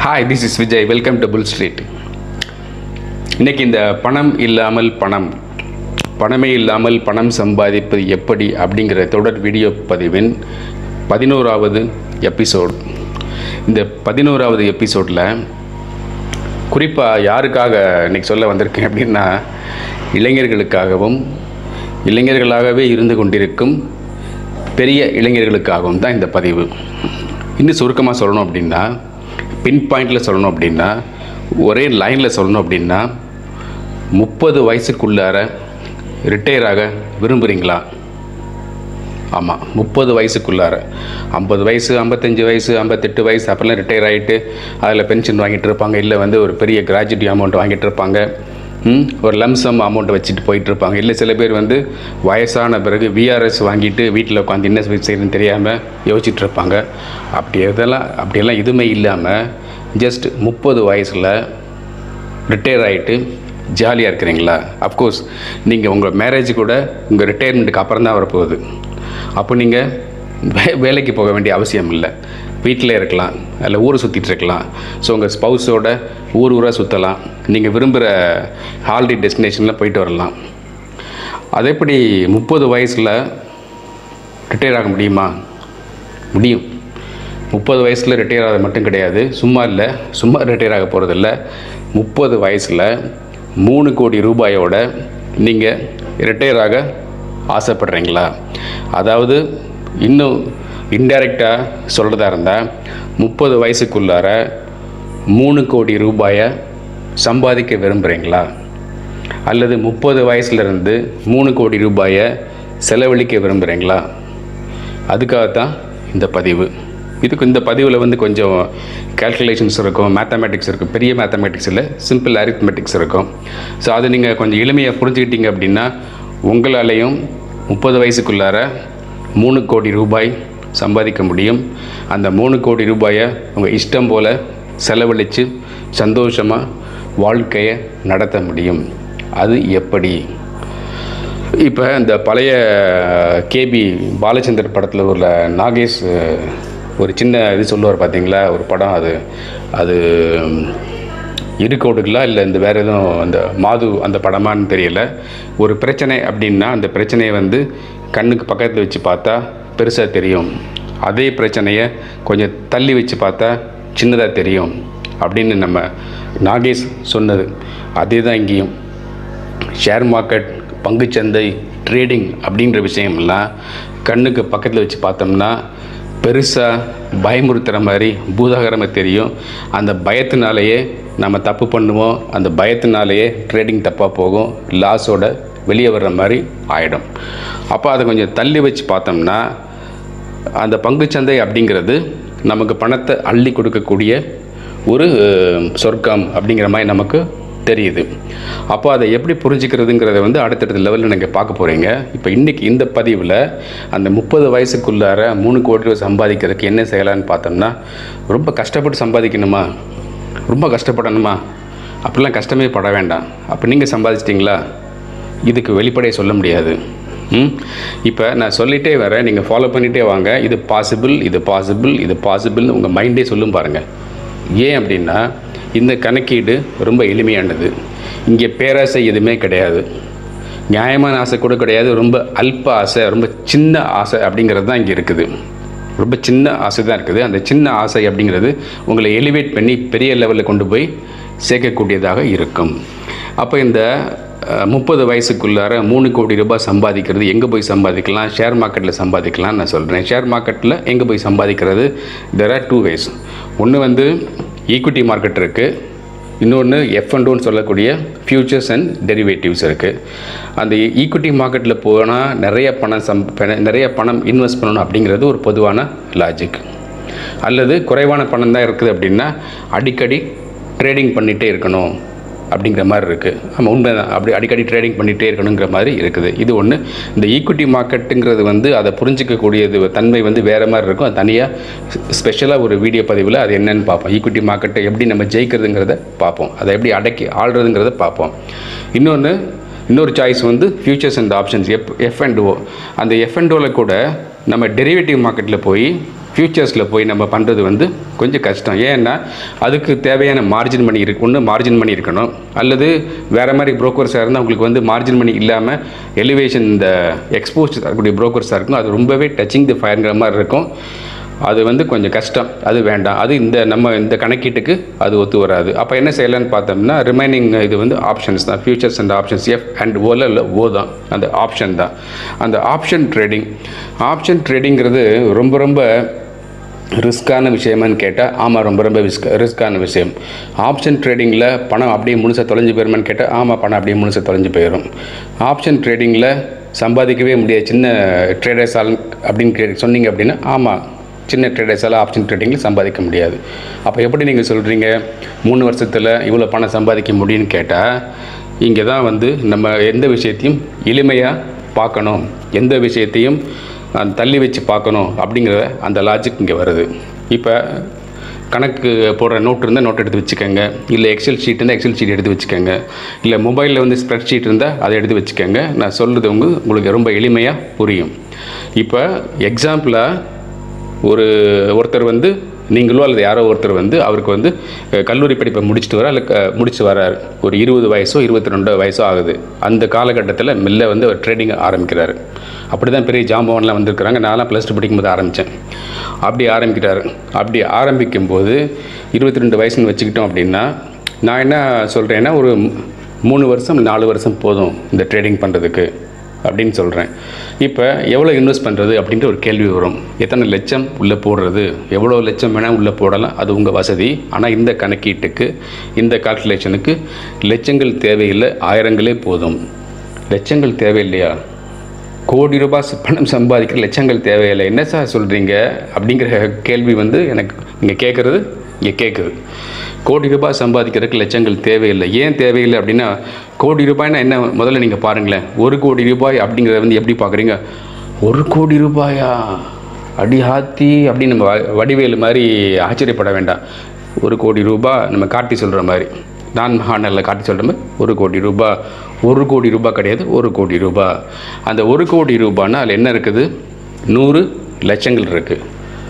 Hi this is Vijay welcome to Bull Street இன்னைக்கு இந்த பணம் இல்லாமல் பணம் பணமே இல்லாமல் பணம் சம்பாதிப்பது எப்படி அப்படிங்கிற தொடர் வீடியோ பதிவின் பதினோராவது எபிசோட் இந்த பதினோராவது எபிசோடில் குறிப்பாக யாருக்காக இன்னைக்கு சொல்ல வந்திருக்கேன் அப்படின்னா இளைஞர்களுக்காகவும் இளைஞர்களாகவே இருந்து கொண்டிருக்கும் பெரிய இளைஞர்களுக்காகவும் தான் இந்த பதிவு இன்னும் சுருக்கமாக சொல்லணும் அப்படின்னா பின் பாயிண்டில் சொல்லணும் அப்படின்னா ஒரே லைனில் சொல்லணும் அப்படின்னா முப்பது வயசுக்குள்ளார ரிட்டையர் ஆக விரும்புகிறீங்களா ஆமாம் முப்பது வயசுக்குள்ளார ஐம்பது வயசு ஐம்பத்தஞ்சு வயசு ஐம்பத்தெட்டு வயசு அப்போல்லாம் ரிட்டையர் ஆகிட்டு அதில் பென்ஷன் வாங்கிட்டு இருப்பாங்க இல்லை வந்து ஒரு பெரிய கிராஜுவிட்டி அமௌண்ட் வாங்கிட்டு இருப்பாங்க ம், ஒரு லம்சம் அமௌண்ட் வச்சுட்டு போயிட்டு இருப்பாங்க இல்லை சில பேர் வந்து வயசான பிறகு விஆர்எஸ் வாங்கிட்டு வீட்டில் உட்காந்து என்ன செய்யணும்னு தெரியாமல் யோசிச்சுட்டு இருப்பாங்க அப்படி இதெல்லாம் அப்படியெல்லாம் எதுவுமே இல்லாமல் ஜஸ்ட் முப்பது வயசில் ரிட்டையர் ஆகிட்டு ஜாலியாக இருக்கிறீங்களா அஃப்கோர்ஸ் நீங்கள் உங்கள் மேரேஜ் கூட உங்கள் ரிட்டையர்மெண்ட்டுக்கு அப்புறம் தான் வரப்போகுது அப்போ நீங்கள் வே வேலைக்கு போக வேண்டிய அவசியம் இல்லை வீட்டில் இருக்கலாம் இல்லை ஊரை சுற்றிட்டு இருக்கலாம் ஸோ உங்கள் ஸ்பௌஸோட ஊர் ஊராக சுற்றலாம் நீங்கள் விரும்புகிற ஹாலிடே டெஸ்டினேஷனில் போயிட்டு வரலாம் அதேபடி முப்பது வயசில் ரிட்டையர் ஆக முடியுமா முடியும் முப்பது வயசில் ரிட்டையர் ஆகிறது மட்டும் கிடையாது சும்மா இல்லை சும்மா ரிட்டையர் ஆக போகிறதில்ல முப்பது வயசில் மூணு கோடி ரூபாயோட நீங்கள் ரிட்டையர் ஆக ஆசைப்படுறீங்களா அதாவது இன்னும் இன்டைரக்டாக சொல்கிறதா இருந்தால் முப்பது வயசுக்குள்ளார மூணு கோடி ரூபாயை சம்பாதிக்க விரும்புகிறீங்களா அல்லது முப்பது வயசுலேருந்து மூணு கோடி ரூபாயை செலவழிக்க விரும்புகிறீங்களா அதுக்காகத்தான் இந்த பதிவு இதுக்கு இந்த பதிவில் வந்து கொஞ்சம் கால்குலேஷன்ஸ் இருக்கும் மேத்தமேட்டிக்ஸ் இருக்கும் பெரிய மேத்தமேட்டிக்ஸ் இல்லை சிம்பிள் அரித்மெட்டிக்ஸ் இருக்கும் ஸோ அதை நீங்கள் கொஞ்சம் எளிமையாக புரிஞ்சுக்கிட்டீங்க அப்படின்னா உங்களாலேயும் முப்பது வயசுக்குள்ளார மூணு கோடி ரூபாய் சம்பாதிக்க முடியும் அந்த மூணு கோடி ரூபாயை உங்கள் இஷ்டம் போல் செலவழித்து சந்தோஷமாக வாழ்க்கையை நடத்த முடியும் அது எப்படி இப்போ இந்த பழைய கேபி பாலச்சந்தர் படத்தில் உள்ள நாகேஷ் அஹ், ஒரு சின்ன இது சொல்லுவார் பார்த்தீங்களா ஒரு படம் அது அது இருக்கோடுகளா இல்லை இந்த வேறு எதுவும் அந்த மாது அந்த படமான்னு தெரியல ஒரு பிரச்சனை அப்படின்னா அந்த பிரச்சனையை வந்து கண்ணுக்கு பக்கத்தில் வச்சு பார்த்தா பெருசாக தெரியும் அதே பிரச்சனையை கொஞ்சம் தள்ளி வச்சு பார்த்தா சின்னதாக தெரியும் அப்படின்னு நம்ம நாகேஷ் சொன்னது அதே தான் இங்கேயும் ஷேர் மார்க்கெட் பங்குச்சந்தை ட்ரேடிங் அப்படின்ற விஷயமெல்லாம் கண்ணுக்கு பக்கத்தில் வச்சு பார்த்தோம்னா பெருசாக பயமுறுத்துகிற மாதிரி பூதாகரமாக தெரியும் அந்த பயத்தினாலேயே நம்ம தப்பு பண்ணுவோம் அந்த பயத்தினாலேயே ட்ரேடிங் தப்பாக போகும் லாஸோட வெளியே வர்ற மாதிரி ஆகிடும் அப்போ அதை கொஞ்சம் தள்ளி வச்சு பார்த்தோம்னா அந்த பங்குச்சந்தை அப்படிங்கிறது நமக்கு பணத்தை அள்ளி கொடுக்கக்கூடிய ஒரு அஹ், சொர்க்கம் அப்படிங்கிற மாதிரி நமக்கு தெரியுது அப்போ அதை எப்படி புரிஞ்சுக்கிறதுங்கிறத வந்து அடுத்தடுத்த லெவலில் நீங்கள் பார்க்க போகிறீங்க இப்போ இன்றைக்கி இந்த பதிவில் அந்த முப்பது வயசுக்குள்ளார மூணு கோடி ரூபாய் சம்பாதிக்கிறதுக்கு என்ன செய்யலான்னு பார்த்தோம்னா ரொம்ப கஷ்டப்பட்டு சம்பாதிக்கணுமா ரொம்ப கஷ்டப்படணுமா அப்படிலாம் கஷ்டமே பட வேண்டாம் அப்போ நீங்கள் சம்பாதிச்சிட்டிங்களா இதுக்கு வெளிப்படையை சொல்ல முடியாது ம் இப்போ நான் சொல்லிகிட்டே வரேன் நீங்கள் ஃபாலோ பண்ணிகிட்டே வாங்க இது பாசிபிள் இது பாசிபிள் இது பாசிபிள்னு உங்கள் மைண்டே சொல்லும் பாருங்கள் ஏன் அப்படின்னா இந்த கணக்கீடு ரொம்ப எளிமையானது இங்கே பேராசை எதுவுமே கிடையாது நியாயமான ஆசை கூட கிடையாது ரொம்ப அல்ப ஆசை ரொம்ப சின்ன ஆசை அப்படிங்கிறது தான் இங்கே இருக்குது ரொம்ப சின்ன ஆசை தான் இருக்குது அந்த சின்ன ஆசை அப்படிங்கிறது உங்களை எலிவேட் பண்ணி பெரிய லெவலில் கொண்டு போய் சேர்க்கக்கூடியதாக இருக்கும் அப்போ இந்த முப்பது வயசுக்குள்ளார மூணு கோடி ரூபாய் சம்பாதிக்கிறது எங்கே போய் சம்பாதிக்கலாம் ஷேர் மார்க்கெட்டில் சம்பாதிக்கலாம் நான் சொல்கிறேன் ஷேர் மார்க்கெட்டில் எங்கே போய் சம்பாதிக்கிறது தெர் ஆர் டூ வேஸ் ஒன்று வந்து ஈக்விட்டி மார்க்கெட் இருக்குது இன்னொன்று எஃப் அண்டோன்னு சொல்லக்கூடிய ஃபியூச்சர்ஸ் அண்ட் டெரிவேட்டிவ்ஸ் இருக்குது அந்த ஈக்விட்டி மார்க்கெட்டில் போனால் நிறைய பணம் சம் பண- நிறைய பணம் இன்வெஸ்ட் பண்ணணும் அப்படிங்கிறது ஒரு பொதுவான லாஜிக் அல்லது குறைவான பணம் தான் இருக்குது அப்படின்னா அடிக்கடி ட்ரேடிங் பண்ணிகிட்டே இருக்கணும் அப்படிங்கிற மாதிரி இருக்குது ஆமாம் உண்மை தான் அப்படி அடிக்கடி ட்ரேடிங் பண்ணிகிட்டே இருக்கணுங்கிற மாதிரி இருக்குது இது ஒன்று இந்த ஈக்விட்டி மார்க்கெட்டுங்கிறது வந்து அதை புரிஞ்சிக்கக்கூடியது தன்மை வந்து வேறு மாதிரி இருக்கும் அது தனியாக ஸ்பெஷலாக ஒரு வீடியோ பதிவில் அது என்னன்னு பார்ப்போம் ஈக்விட்டி மார்க்கெட்டை எப்படி நம்ம ஜெயிக்கிறதுங்கிறத பார்ப்போம் அதை எப்படி அடக்கி ஆள்றதுங்கிறத பார்ப்போம் இன்னொன்று இன்னொரு சாய்ஸ் வந்து futures and options F F and O அந்த எஃப் அண்ட் ஓவில் கூட நம்ம டெரிவேட்டிவ் மார்க்கெட்டில் போய் ஃப்யூச்சர்ஸில் போய் நம்ம பண்ணுறது வந்து கொஞ்சம் கஷ்டம் ஏன்னா அதுக்கு தேவையான மார்ஜின் மணி இருக்கு ஒன்று மார்ஜின் மணி இருக்கணும் அல்லது வேறு மாதிரி புரோக்கர்ஸாக இருந்தால் உங்களுக்கு வந்து மார்ஜின் மணி இல்லாமல் எலிவேஷன் இந்த எக்ஸ்போஸ் இருக்கக்கூடிய புரோக்கர்ஸாக இருக்கும் அது ரொம்பவே டச்சிங் தி ஃபயர்ங்கிற மாதிரி இருக்கும் அது வந்து கொஞ்சம் கஷ்டம் அது வேண்டாம் அது இந்த நம்ம இந்த கணக்கீட்டுக்கு அது ஒத்து வராது அப்போ என்ன செய்யலாம்னு பார்த்தோம்னா ரிமைனிங் இது வந்து ஆப்ஷன்ஸ் தான் futures and options F and ஓல இல்லை ஓ தான் அந்த ஆப்ஷன் தான் அந்த ஆப்ஷன் ட்ரேடிங் ஆப்ஷன் ட்ரேடிங்கிறது ரொம்ப ரொம்ப ரிஸ்க்கான விஷயமான்னு கேட்டால் ஆமாம் ரொம்ப ரொம்ப ரிஸ்க் ரிஸ்க்கான விஷயம் ஆப்ஷன் ட்ரேடிங்கில் பணம் அப்படியே முழுசாக தொலைஞ்சு போயிருமான்னு கேட்டால் ஆமாம் பணம் அப்படியே முழுசாக தொலைஞ்சு போயிடும் ஆப்ஷன் ட்ரேடிங்கில் சம்பாதிக்கவே முடியாது சின்ன ட்ரேடர்ஸ் ஆள் அப்படின்னு கே சொன்னீங்க அப்படின்னா ஆமாம் சின்ன ட்ரேடர்ஸால் ஆப்ஷன் ட்ரேடிங்கில் சம்பாதிக்க முடியாது அப்போ எப்படி நீங்கள் சொல்கிறீங்க மூணு வருஷத்தில் இவ்வளோ பணம் சம்பாதிக்க முடியும்னு கேட்டால் இங்கே தான் வந்து நம்ம எந்த விஷயத்தையும் எளிமையாக பார்க்கணும் எந்த விஷயத்தையும் அஹ், தள்ளி வச்சு பார்க்கணும் அப்படிங்கிற அந்த லாஜிக் இங்கே வருது இப்போ கணக்கு போடுற நோட் இருந்தால் நோட் எடுத்து வச்சுக்கோங்க இல்லை எக்ஸல் ஷீட் இருந்தால் எக்ஸல் ஷீட் எடுத்து வச்சுக்கோங்க இல்லை மொபைலில் வந்து ஸ்ப்ரெட் ஷீட் இருந்தால் அதை எடுத்து வச்சுக்கோங்க நான் சொல்கிறது உங்க உங்களுக்கு ரொம்ப எளிமையாக புரியும் இப்போ எக்ஸாம்பிளாக ஒரு ஒருத்தர் வந்து நீங்களோ அல்லது யாரோ ஒருத்தர் வந்து அவருக்கு வந்து அஹ், கல்லூரி படிப்பை முடிச்சுட்டு வர இல்லை க- முடிச்சு வரார் ஒரு இருபது வயசோ இருபத்தி ரெண்டு வயசோ ஆகுது அந்த காலகட்டத்தில் மெல்ல வந்து அவர் ட்ரேடிங் ஆரம்பிக்கிறாரு அப்படி தான் பெரிய ஜாம்பவான்லாம் வந்திருக்கிறாங்க நான்லாம் ப்ளஸ் டூ படிக்கும்போது ஆரம்பித்தேன் அப்படி ஆரம்பிக்கிறாரு அப்படி ஆரம்பிக்கும்போது இருபத்தி ரெண்டு வயசுன்னு வச்சுக்கிட்டோம் அப்படின்னா நான் என்ன சொல்கிறேன்னா ஒரு மூணு வருஷம் நாலு வருஷம் போதும் இந்த ட்ரேடிங் பண்ணுறதுக்கு அப்படின்னு சொல்கிறேன் இப்போ எவ்வளோ இன்வெஸ்ட் பண்ணுறது அப்படின்ற ஒரு கேள்வி வரும் எத்தனை லட்சம் உள்ளே போடுறது எவ்வளோ லட்சம் வேணால் உள்ளே போடலாம் அது உங்கள் வசதி ஆனால் இந்த கணக்கீட்டுக்கு இந்த கால்குலேஷனுக்கு லட்சங்கள் தேவையில்லை ஆயிரங்களே போதும் லட்சங்கள் தேவையில்லையா கோடி ரூபாய் ச- பணம் சம்பாதிக்கிற லட்சங்கள் தேவையில்லை என்ன சார் சொல்கிறீங்க அப்படிங்கிற கேள்வி வந்து எனக்கு இங்கே கேட்குறது இங்கே கேட்குது கோடி ரூபாய் சம்பாதிக்கிறதுக்கு லட்சங்கள் தேவையில்லை ஏன் தேவையில்லை அப்படின்னா கோடி ரூபாய்னா என்ன முதல்ல நீங்கள் பாருங்களேன் ஒரு கோடி ரூபாய் அப்படிங்கிறத வந்து எப்படி பார்க்குறீங்க ஒரு கோடி ரூபாயா அடி ஆத்தி அப்படின்னு நம்ம வ- வடிவேலு மாதிரி ஆச்சரியப்பட வேண்டாம் ஒரு கோடி ரூபாய் நம்ம காட்டி சொல்கிற மாதிரி நான் மகாநல்ல காட்டி சொல்கிற மாதிரி ஒரு கோடி ரூபாய் ஒரு கோடி ரூபாய் கிடையாது ஒரு கோடி ரூபாய் அந்த ஒரு கோடி ரூபாய்னா அதில் என்ன இருக்குது நூறு லட்சங்கள் இருக்குது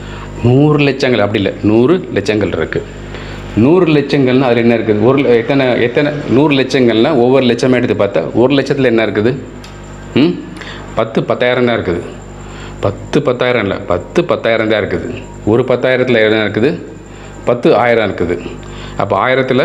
நூறு லட்சங்கள் அப்படி இல்லை நூறு லட்சங்கள் இருக்குது நூறு லட்சங்கள்னா அதில் என்ன இருக்குது ஒரு ல- எத்தனை எத்தனை நூறு லட்சங்கள்னா ஒவ்வொரு லட்சமாக எடுத்து பார்த்தா ஒரு லட்சத்தில் என்ன இருக்குது ம் பத்து பத்தாயிரம் தான் இருக்குது பத்து பத்தாயிரம் இல்லை பத்து பத்தாயிரம் தான் இருக்குது ஒரு பத்தாயிரத்தில் என்ன இருக்குது பத்து ஆயிரம் இருக்குது அப்போ ஆயிரத்தில்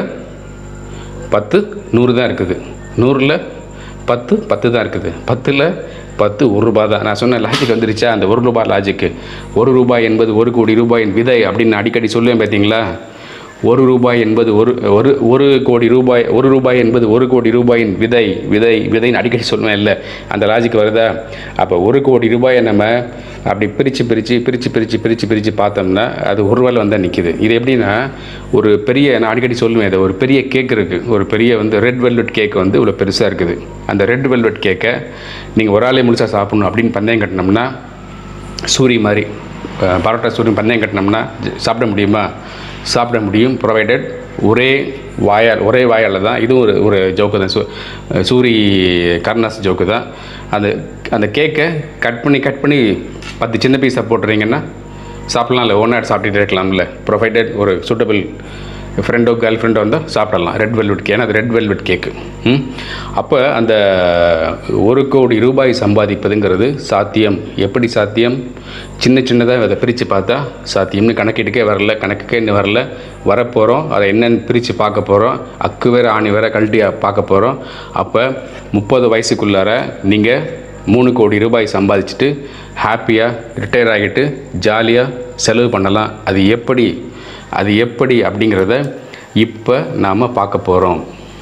பத்து நூறு தான் இருக்குது நூறில் பத்து பத்து தான் இருக்குது பத்தில் பத்து ஒரு ரூபாய் தான் நான் சொன்ன லாஜிக் வந்துருச்சா அந்த ஒரு ரூபாய் லாஜிக்கு ஒரு ரூபாய் என்பது ஒரு கோடி ரூபாயின் விதை அப்படின்னு நான் அடிக்கடி சொல்லுவேன் பார்த்தீங்களா ஒரு ரூபாய் என்பது ஒரு ஒரு ஒரு கோடி ரூபாய் ஒரு ரூபாய் என்பது ஒரு கோடி ரூபாயின் விதை விதை விதைன்னு அடிக்கடி சொல்லுவேன் இல்லை அந்த லாஜிக் வருதா அப்போ ஒரு கோடி ரூபாயை நம்ம அப்படி பிரித்து பிரித்து பிரித்து பிரித்து பிரித்து பிரித்து பார்த்தோம்னா அது ஒரு ரூபாயில் வந்தால் நிற்கிது இது எப்படின்னா ஒரு பெரிய நான் அடிக்கடி சொல்லுவேன் இதை ஒரு பெரிய கேக் இருக்குது ஒரு பெரிய வந்து ரெட் வெல்வெட் கேக் வந்து இவ்வளோ பெருசாக இருக்குது அந்த ரெட் வெல்வெட் கேக்கை நீங்கள் ஒரு ஆளே முழுசாக சாப்பிடணும் அப்படின்னு பந்தயம் கட்டினோம்னா சூரி மாதிரி அஹ், பரோட்டா சூரி பந்தயம் கட்டினோம்னா ஜ- சாப்பிட முடியுமா சாப்பிட முடியும் ப்ரொவைடட் ஒரே வாயால் ஒரே வாயால் தான் இதுவும் ஒரு ஒரு ஜோக்கு தான் சூ சூரி கர்ணாஸ் ஜோக்கு தான் அந்த அந்த கேக்கை கட் பண்ணி கட் பண்ணி பத்து சின்ன பீஸாக போட்டுறீங்கன்னா சாப்பிட்லாம் இல்லை ஒன் நாட் சாப்பிட்டுட்டு இருக்கலாம்ல ப்ரொவைடட் ஒரு சூட்டபிள் ஃப்ரெண்டோ கேர்ள் ஃப்ரெண்டோ வந்தால் சாப்பிடலாம் ரெட் வெல்வெட் கேக் அது ரெட் வெல்வெட் கேக்கு ம் அப்போ அந்த ஒரு கோடி ரூபாய் சம்பாதிப்பதுங்கிறது சாத்தியம் எப்படி சாத்தியம் சின்ன சின்னதாக அதை பிரித்து பார்த்தா சாத்தியம்னு கணக்கீட்டுக்கே வரல கணக்குக்கே இன்னும் வரல வரப்போகிறோம் அதை என்னென்னு பிரித்து பார்க்க போகிறோம் அக்கு வேற ஆணி வேற கழட்டி பார்க்க போகிறோம் அப்போ முப்பது வயசுக்குள்ளார நீங்கள் மூணு கோடி ரூபாய் சம்பாதிச்சுட்டு ஹாப்பியாக ரிட்டையர் ஆகிட்டு ஜாலியாக செலவு பண்ணலாம் அது எப்படி அது எப்படி அப்படிங்கிறத இப்போ நாம் பார்க்க போகிறோம்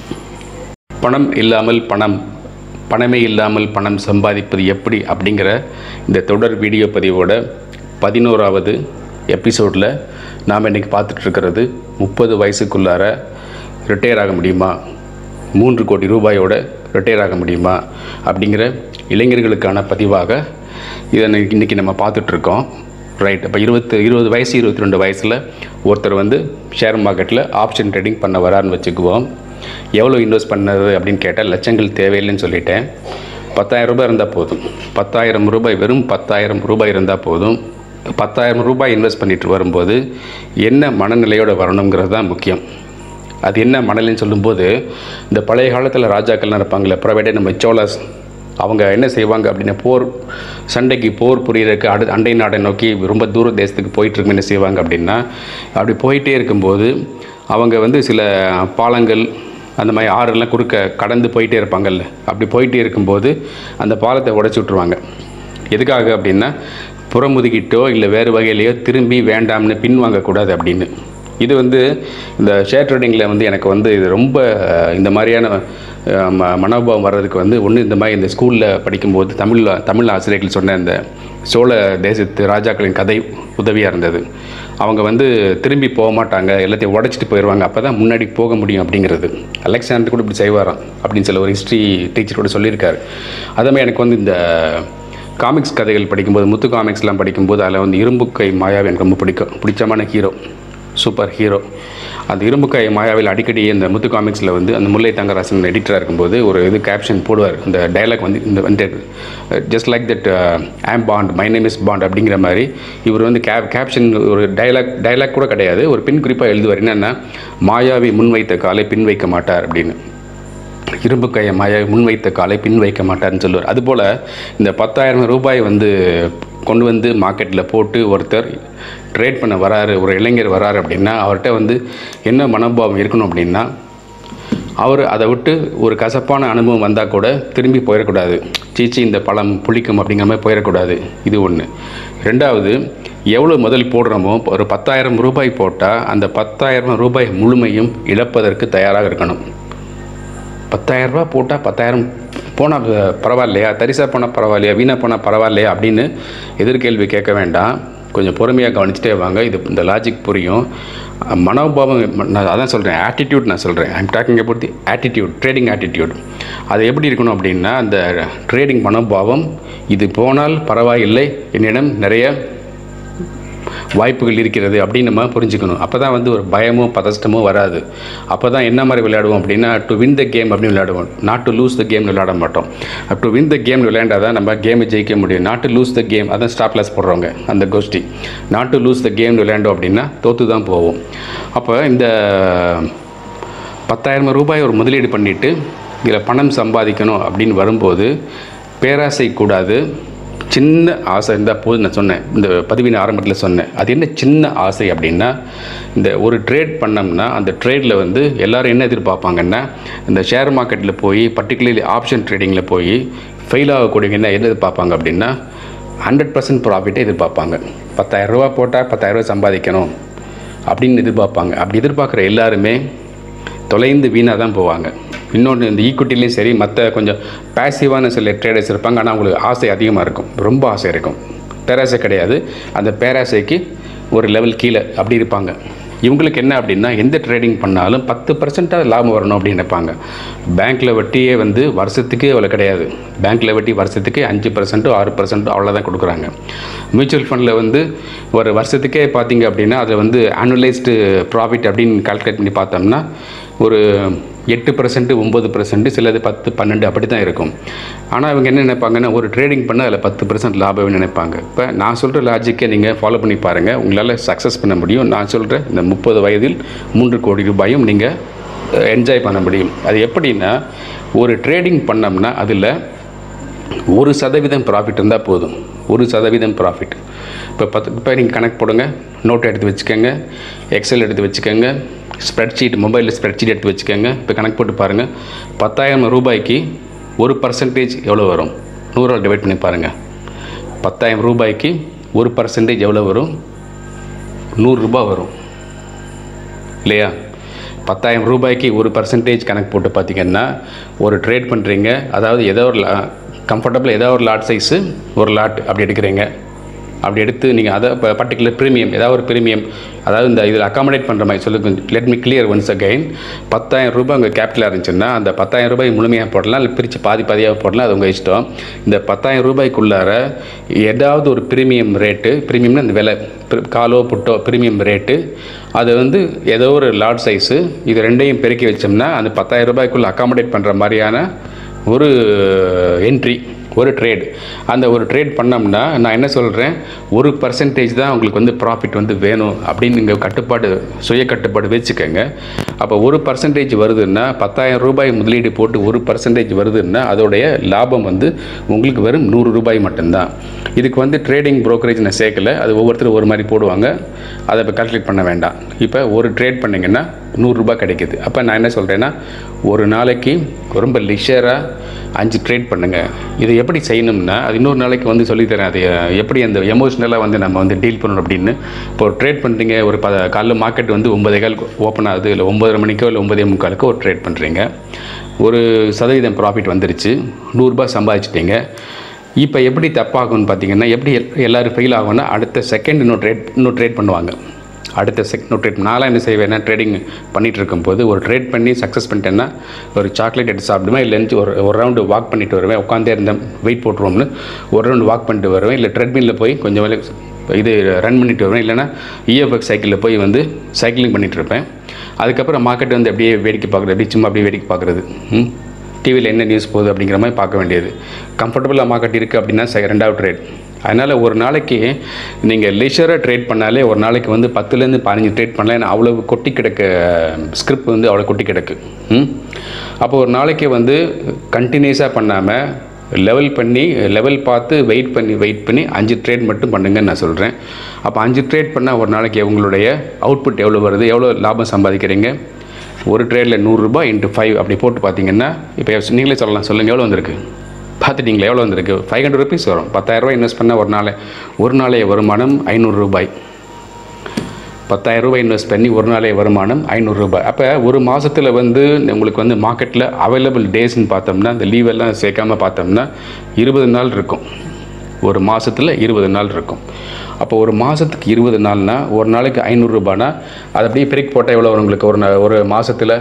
பணம் இல்லாமல் பணம் பணமே இல்லாமல் பணம் சம்பாதிப்பது எப்படி அப்படிங்கிற இந்த தொடர் வீடியோ பதிவோட பதினோராவது எபிசோடில் நாம் இன்றைக்கி பார்த்துட்ருக்கிறது முப்பது வயசுக்குள்ளார ரிட்டையர் ஆக முடியுமா மூன்று கோடி ரூபாயோட ரிட்டையர் ஆக முடியுமா அப்படிங்கிற இளைஞர்களுக்கான பதிவாக இதை இன்றைக்கி நம்ம பார்த்துட்ருக்கோம் ரைட் இப்போ இருபத்து இருபது வயசு இருபத்தி ரெண்டு வயசில் ஒருத்தர் வந்து ஷேர் மார்க்கெட்டில் ஆப்ஷன் ட்ரேடிங் பண்ண வராருன்னு வச்சுக்குவோம் எவ்வளோ இன்வெஸ்ட் பண்ணது அப்படின்னு கேட்டால் லட்சங்கள் தேவையில்லைன்னு சொல்லிட்டேன் பத்தாயிரம் ரூபாய் இருந்தால் போதும் பத்தாயிரம் ரூபாய் வெறும் பத்தாயிரம் ரூபாய் இருந்தால் போதும் பத்தாயிரம் ரூபாய் இன்வெஸ்ட் பண்ணிட்டு வரும்போது என்ன மனநிலையோடு வரணுங்கிறது தான் முக்கியம் அது என்ன மணலின்னு சொல்லும்போது இந்த பழைய காலத்தில் ராஜாக்கள்லாம் இருப்பாங்களே ப்ரைவேட்டே நம்ம சோழஸ் அவங்க என்ன செய்வாங்க அப்படின்னா போர் சண்டைக்கு போர் புரியறதுக்கு அடு அண்டை நாடை நோக்கி ரொம்ப தூர தேசத்துக்கு போயிட்டு என்ன செய்வாங்க அப்படின்னா அப்படி போயிட்டே இருக்கும்போது அவங்க வந்து சில பாலங்கள் அந்த மாதிரி ஆறுலாம் குறுக்க கடந்து போயிட்டே இருப்பாங்கல்ல அப்படி போயிட்டே இருக்கும்போது அந்த பாலத்தை உடைச்சி விட்ருவாங்க எதுக்காக அப்படின்னா புறமுதுகிட்டோ இல்லை வேறு வகையிலையோ திரும்பி வேண்டாம்னு பின்வாங்கக்கூடாது அப்படின்னு இது வந்து இந்த ஷேர் ட்ரேடிங்கில் வந்து எனக்கு வந்து இது ரொம்ப அஹ், இந்த மாதிரியான அஹ், ம மனோபாவம் வர்றதுக்கு வந்து ஒன்று இந்த மாதிரி இந்த ஸ்கூலில் படிக்கும்போது தமிழ் தமிழ் ஆசிரியர்கள் சொன்ன இந்த சோழ தேசத்து ராஜாக்களின் கதை உதவியாக இருந்தது அவங்க வந்து திரும்பி போக மாட்டாங்க எல்லாத்தையும் உடச்சிட்டு போயிடுவாங்க அப்போ தான் முன்னாடி போக முடியும் அப்படிங்கிறது அலெக்சாண்டர் கூட இப்படி செய்வாராம் அப்படின்னு சொல்ல ஒரு ஹிஸ்ட்ரி டீச்சர் கூட சொல்லியிருக்காரு அதே மாதிரி எனக்கு வந்து இந்த காமிக்ஸ் கதைகள் படிக்கும்போது முத்து காமிக்ஸ்லாம் படிக்கும்போது அதில் வந்து இரும்புக்கை மாயாவி எனக்கு ரொம்ப பிடிக்கும் பிடிச்சமான ஹீரோ சூப்பர் ஹீரோ அந்த இரும்புக்கை மாயாவில் அடிக்கடி இந்த முத்து காமிக்ஸில் வந்து அந்த முல்லை தங்கராசன் எடிட்டராக இருக்கும்போது ஒரு இது கேப்ஷன் போடுவார் இந்த டயலாக் வந்து இந்த வந்து just like that I'm Bond my name is Bond அப்படிங்கிற மாதிரி இவர் வந்து கேப் கேப்ஷன் ஒரு டயலாக் டயலாக் கூட கிடையாது ஒரு பின் குறிப்பாக எழுதுவார் என்னென்னா மாயாவி முன்வைத்த காலை பின் வைக்க மாட்டார் அப்படின்னு இரும்பு கையை மாய முன்வைத்த காலை பின் வைக்க மாட்டார்னு சொல்லுவார் அதுபோல் இந்த பத்தாயிரம் ரூபாய் வந்து கொண்டு வந்து மார்க்கெட்டில் போட்டு ஒருத்தர் ட்ரேட் பண்ண வராரு ஒரு இளைஞர் வராரு அப்படின்னா அவர்கிட்ட வந்து என்ன மனோபாவம் இருக்கணும் அப்படின்னா அவர் அதை விட்டு ஒரு கசப்பான அனுபவம் வந்தால் கூட திரும்பி போயிடக்கூடாது சீச்சி இந்த பழம் புளிக்கும் அப்படிங்கிற மாதிரி போயிடக்கூடாது இது ஒன்று ரெண்டாவது எவ்வளோ முதல் போடுறோமோ ஒரு பத்தாயிரம் ரூபாய் போட்டால் அந்த பத்தாயிரம் ரூபாய் முழுமையும் இழப்பதற்கு தயாராக இருக்கணும் பத்தாயிரம் ரூபாய் போட்டால் பத்தாயிரம் போனால் பரவாயில்லையா தரிசா போனால் பரவாயில்லையா வீணாக போனால் பரவாயில்லையா அப்படின்னு எதிர்கேள்வி கேட்க வேண்டாம் கொஞ்சம் பொறுமையாக கவனிச்சிட்டே வாங்க இது இந்த லாஜிக் புரியும் மனோபாவம் நான் அதான் சொல்கிறேன் ஆட்டிடியூட் நான் சொல்கிறேன் I'm talking about the attitude trading attitude அது எப்படி இருக்கணும் அப்படின்னா அந்த ட்ரேடிங் மனோபாவம் இது போனால் பரவாயில்லை என்னிடம் நிறைய வாய்ப்புகள் இருக்கிறது அப்படின்னு நம்ம புரிஞ்சுக்கணும் அப்போ தான் வந்து ஒரு பயமோ பதஷ்டமோ வராது அப்போ தான் என்ன மாதிரி விளையாடுவோம் அப்படின்னா டு வின் த கேம் அப்படின்னு விளையாடுவோம் not to lose the game விளையாட மாட்டோம் டு வின் த கேம் விளையாண்டா தான் நம்ம கேமை ஜெயிக்க முடியும் not to lose the game அதான் ஸ்டாப் லாஸ் போடுறவங்க அந்த கோஷ்டி not to lose the game விளையாண்டோம் அப்படின்னா தோற்று தான் போவோம் அப்போ இந்த பத்தாயிரம் ரூபாய் ஒரு முதலீடு பண்ணிவிட்டு இதில் பணம் சம்பாதிக்கணும் அப்படின்னு வரும்போது பேராசை கூடாது சின்ன ஆசை இருந்தால் போது நான் சொன்னேன் இந்த பதிவின் ஆரம்பத்தில் சொன்னேன் அது என்ன சின்ன ஆசை அப்படின்னா இந்த ஒரு ட்ரேட் பண்ணோம்னா அந்த ட்ரேடில் வந்து எல்லாரும் என்ன எதிர்பார்ப்பாங்கன்னா இந்த ஷேர் மார்க்கெட்டில் போய் பர்டிகுலர்லி ஆப்ஷன் ட்ரேடிங்கில் போய் ஃபெயில் ஆகக்கூடியவங்க என்ன என்ன எதிர்பார்ப்பாங்க அப்படின்னா ஹண்ட்ரட் பர்சன்ட் ப்ராஃபிட்டே எதிர்பார்ப்பாங்க பத்தாயிரம் ரூபா போட்டால் பத்தாயிரம் ரூபா சம்பாதிக்கணும் அப்படின்னு எதிர்பார்ப்பாங்க அப்படி எதிர்பார்க்குற எல்லாருமே தொலைந்து வீணாக தான் போவாங்க இன்னொன்று இந்த ஈக்குவிட்டிலையும் சரி மற்ற கொஞ்சம் பேசிவான சில ட்ரேடர்ஸ் இருப்பாங்க ஆனால் அவங்களுக்கு ஆசை அதிகமாக இருக்கும் ரொம்ப ஆசை இருக்கும் பேராசை கிடையாது அந்த பேராசைக்கு ஒரு லெவல் கீழே அப்படி இருப்பாங்க இவங்களுக்கு என்ன அப்படின்னா எந்த ட்ரேடிங் பண்ணாலும் பத்து பர்சன்ட்டாக லாபம் வரணும் அப்படின்னு நினைப்பாங்க பேங்க்கில் வட்டியே வந்து வருஷத்துக்கு அவ்வளோ கிடையாது பேங்க்கில் வட்டி வருஷத்துக்கு அஞ்சு பர்சன்ட்டோ ஆறு பர்சன்ட்டோ அவ்வளோதான் கொடுக்குறாங்க மியூச்சுவல் ஃபண்டில் வந்து ஒரு வருஷத்துக்கே பார்த்தீங்க அப்படின்னா அதில் வந்து ஆனுவலைஸ்டு ப்ராஃபிட் அப்படின்னு கால்குலேட் பண்ணி பார்த்தோம்னா ஒரு எட்டு பர்சன்ட் ஒம்பது பர்சன்ட் சிலது பத்து பன்னெண்டு அப்படி தான் இருக்கும் ஆனால் இவங்க என்ன நினைப்பாங்கன்னா ஒரு ட்ரேடிங் பண்ண அதில் பத்து பர்சன்ட் லாபம்னு நினைப்பாங்க இப்போ நான் சொல்கிற லாஜிக்கை நீங்கள் ஃபாலோ பண்ணி பாருங்கள் உங்களால் சக்ஸஸ் பண்ண முடியும் நான் சொல்கிற இந்த முப்பது வயதில் மூன்று கோடி ரூபாயும் நீங்கள் என்ஜாய் பண்ண முடியும் அது எப்படின்னா ஒரு ட்ரேடிங் பண்ணோம்னா அதில் ஒரு சதவீதம் ப்ராஃபிட் இருந்தால் போதும் ஒரு சதவீதம் ப்ராஃபிட் இப்போ பத்து இப்போ நீங்கள் கணக்கு போடுங்க நோட் எடுத்து வச்சுக்கோங்க எக்ஸல் எடுத்து வச்சுக்கோங்க ஸ்ப்ரெட்ஷீட் மொபைலில் ஸ்ப்ரெட்ஷீட் எடுத்து வச்சுக்கோங்க இப்போ கணக்கு போட்டு பாருங்கள் பத்தாயிரம் ரூபாய்க்கு ஒரு பர்சன்டேஜ் எவ்வளோ வரும் நூறால் டிவைட் பண்ணி பாருங்கள் பத்தாயிரம் ரூபாய்க்கு ஒரு பர்சன்டேஜ் எவ்வளோ வரும் நூறுரூபா வரும் இல்லையா பத்தாயிரம் ரூபாய்க்கு ஒரு பர்சன்டேஜ் கணக்கு போட்டு பார்த்தீங்கன்னா ஒரு ட்ரேட் பண்ணுறீங்க அதாவது ஏதோ ஒரு கம்ஃபர்டபுள் ஏதோ ஒரு லாட் சைஸு ஒரு லாட் அப்படி எடுக்கிறீங்க அப்படி எடுத்து நீங்கள் அதை இப்போ பர்டிகுலர் ப்ரீமியம் ஏதாவது ஒரு ப்ரீமியம் அதாவது இந்த இதில் அக்காமடேட் பண்ணுற மாதிரி சொல்லி let me clear once again பத்தாயிரம் ரூபாய் உங்கள் கேபிட்டலாக இருந்துச்சுன்னா அந்த பத்தாயிரம் ரூபாய் முழுமையாக போடலாம் இல்லை பிரித்து பாதி பாதியாக போடலாம் அது உங்கள் இஷ்டம் இந்த பத்தாயிரம் ரூபாய்க்குள்ளார ஏதாவது ஒரு ப்ரீமியம் ரேட்டு ப்ரீமியம்னா இந்த விலை பிர- காலோ புட்டோ ப்ரீமியம் ரேட்டு அது வந்து ஏதோ ஒரு லார்ட் சைஸு இது ரெண்டையும் பெருக்கி வச்சோம்னா அந்த பத்தாயிரம் ரூபாய்க்குள்ளே அக்காமடேட் பண்ணுற மாதிரியான ஒரு என்ட்ரி ஒரு ட்ரேட் அந்த ஒரு ட்ரேட் பண்ணோம்னா நான் என்ன சொல்கிறேன் ஒரு பர்சன்டேஜ் தான் உங்களுக்கு வந்து ப்ராஃபிட் வந்து வேணும் அப்படின்னு நீங்கள் கட்டுப்பாடு சுய கட்டுப்பாடு வச்சுக்கோங்க அப்போ ஒரு பர்சன்டேஜ் வருதுன்னா பத்தாயிரம் ரூபாய் முதலீடு போட்டு ஒரு பர்சன்டேஜ் வருதுன்னா அதோடைய லாபம் வந்து உங்களுக்கு வெறும் நூறு ரூபாய் மட்டும்தான் இதுக்கு வந்து ட்ரேடிங் brokerage நான் சேர்க்கல அது ஒவ்வொருத்தரும் ஒரு மாதிரி போடுவாங்க அதை இப்போ கால்குலேட் பண்ண வேண்டாம் இப்போ ஒரு ட்ரேட் பண்ணிங்கன்னா நூறுரூபா கிடைக்குது அப்போ நான் என்ன சொல்கிறேன்னா ஒரு நாளைக்கு ரொம்ப லிஷராக அஞ்சு ட்ரேட் பண்ணுங்கள் இது எப்படி செய்யணும்னா அது இன்னொரு நாளைக்கு வந்து சொல்லித்தரேன் அது எப்படி அந்த எமோஷ்னலாக வந்து நம்ம வந்து டீல் பண்ணணும் அப்படின்னு இப்போ ஒரு ட்ரேட் பண்ணுறீங்க ஒரு ப காலைல மார்க்கெட் வந்து ஒன்பதே கால் ஓப்பன் ஆகுது இல்லை ஒம்பதரை மணிக்கோ இல்லை ஒன்பதே முக்காலுக்கோ ஒரு ட்ரேட் பண்ணுறீங்க ஒரு சதவீதம் ப்ராஃபிட் வந்துருச்சு நூறுரூபா சம்பாதிச்சிட்டீங்க இப்போ எப்படி தப்பாகும்னு பார்த்தீங்கன்னா எப்படி எல்- எல்லாரும் ஃபெயில் ஆகும்னா அடுத்த செகண்ட் இன்னும் ட்ரேட் இன்னும் ட்ரேட் பண்ணுவாங்க அடுத்த செக் இன்னும் ட்ரேட் நாளாக என்ன செய்வேன்னா ட்ரேடிங் பண்ணிகிட்டு இருக்கும்போது ஒரு ட்ரேட் பண்ணி சக்ஸஸ் பண்ணிட்டேன்னா ஒரு சாக்லேட் எடுத்து சாப்பிடுவேன் இல்லை இருந்துச்சு ஒரு ஒரு ரவுண்டு வாக் பண்ணிட்டு வருவேன் உட்காந்தே இருந்தேன் வெயிட் போட்டுருவோம்னு ஒரு ரவுண்டு வாக் பண்ணிட்டு வருவேன் இல்லை ட்ரெட்மில்லில் போய் கொஞ்சம் வேலை இது ரன் பண்ணிட்டு வருவேன் இல்லைன்னா இஎஃப்எக்ஸ் சைக்கிளில் போய் வந்து சைக்கிளிங் பண்ணிட்டு இருப்பேன் அதுக்கப்புறம் மார்க்கெட் வந்து அப்படியே வேடிக்கை பார்க்குறது அப்படியே சும்மா அப்படியே வேடிக்கை பார்க்குறது ம் டிவியில் என்ன நியூஸ் போகுது அப்படிங்கிற மாதிரி பார்க்க வேண்டியது கம்ஃபர்டபுளாக மார்க்கெட் இருக்குது அப்படின்னா செ- ரெண்டாவது ட்ரேட் அதனால் ஒரு நாளைக்கு நீங்கள் லிஷராக ட்ரேட் பண்ணாலே ஒரு நாளைக்கு வந்து பத்துலேருந்து பதினஞ்சு ட்ரேட் பண்ணலாம் ஏன்னா அவ்வளோ கொட்டி கிடக்க ஸ்கிரிப்ட் வந்து அவ்வளோ கொட்டி கிடக்கு ம் அப்போ ஒரு நாளைக்கு வந்து கண்டினியூஸாக பண்ணாமல் லெவல் பண்ணி லெவல் பார்த்து வெயிட் பண்ணி வெயிட் பண்ணி அஞ்சு ட்ரேட் மட்டும் பண்ணுங்கன்னு நான் சொல்கிறேன் அப்போ அஞ்சு ட்ரேட் பண்ணால் ஒரு நாளைக்கு உங்களுடைய அவுட்புட் எவ்வளோ வருது எவ்வளோ லாபம் சம்பாதிக்கிறீங்க ஒரு ட்ரேடில் நூறுரூபா இன்ட்டு ஃபைவ் அப்படி போட்டு பார்த்தீங்கன்னா இப்போ நீங்களே சொல்லலாம் சொல்லுங்கள் எவ்வளோ வந்திருக்கு பார்த்துட்டிங்களா எவ்வளோ வந்திருக்கு ஃபைவ் ஹண்ட்ரட் ருபீஸ் வரும் பத்தாயிரரூபா இன்வெஸ்ட் பண்ணால் ஒரு நாளை ஒரு நாளைய வருமானம் ஐநூறு ரூபாய் பத்தாயிரம் ரூபாய் இன்வெஸ்ட் பண்ணி ஒரு நாளைய வருமானம் ஐநூறு ரூபாய் அப்போ ஒரு மாதத்தில் வந்து உங்களுக்கு வந்து மார்க்கெட்டில் அவைலபிள் டேஸ்ன்னு பார்த்தோம்னா இந்த லீவ் எல்லாம் சேர்க்காம பார்த்தோம்னா இருபது நாள் இருக்கும் ஒரு மாதத்தில் இருபது நாள் இருக்கும் அப்போ ஒரு மாதத்துக்கு இருபது நாள்னா ஒரு நாளைக்கு ஐநூறுரூபானா அதை அப்படியே பிரிக் போட்டால் எவ்வளோ வரும் உங்களுக்கு ஒரு நா- ஒரு மாதத்தில்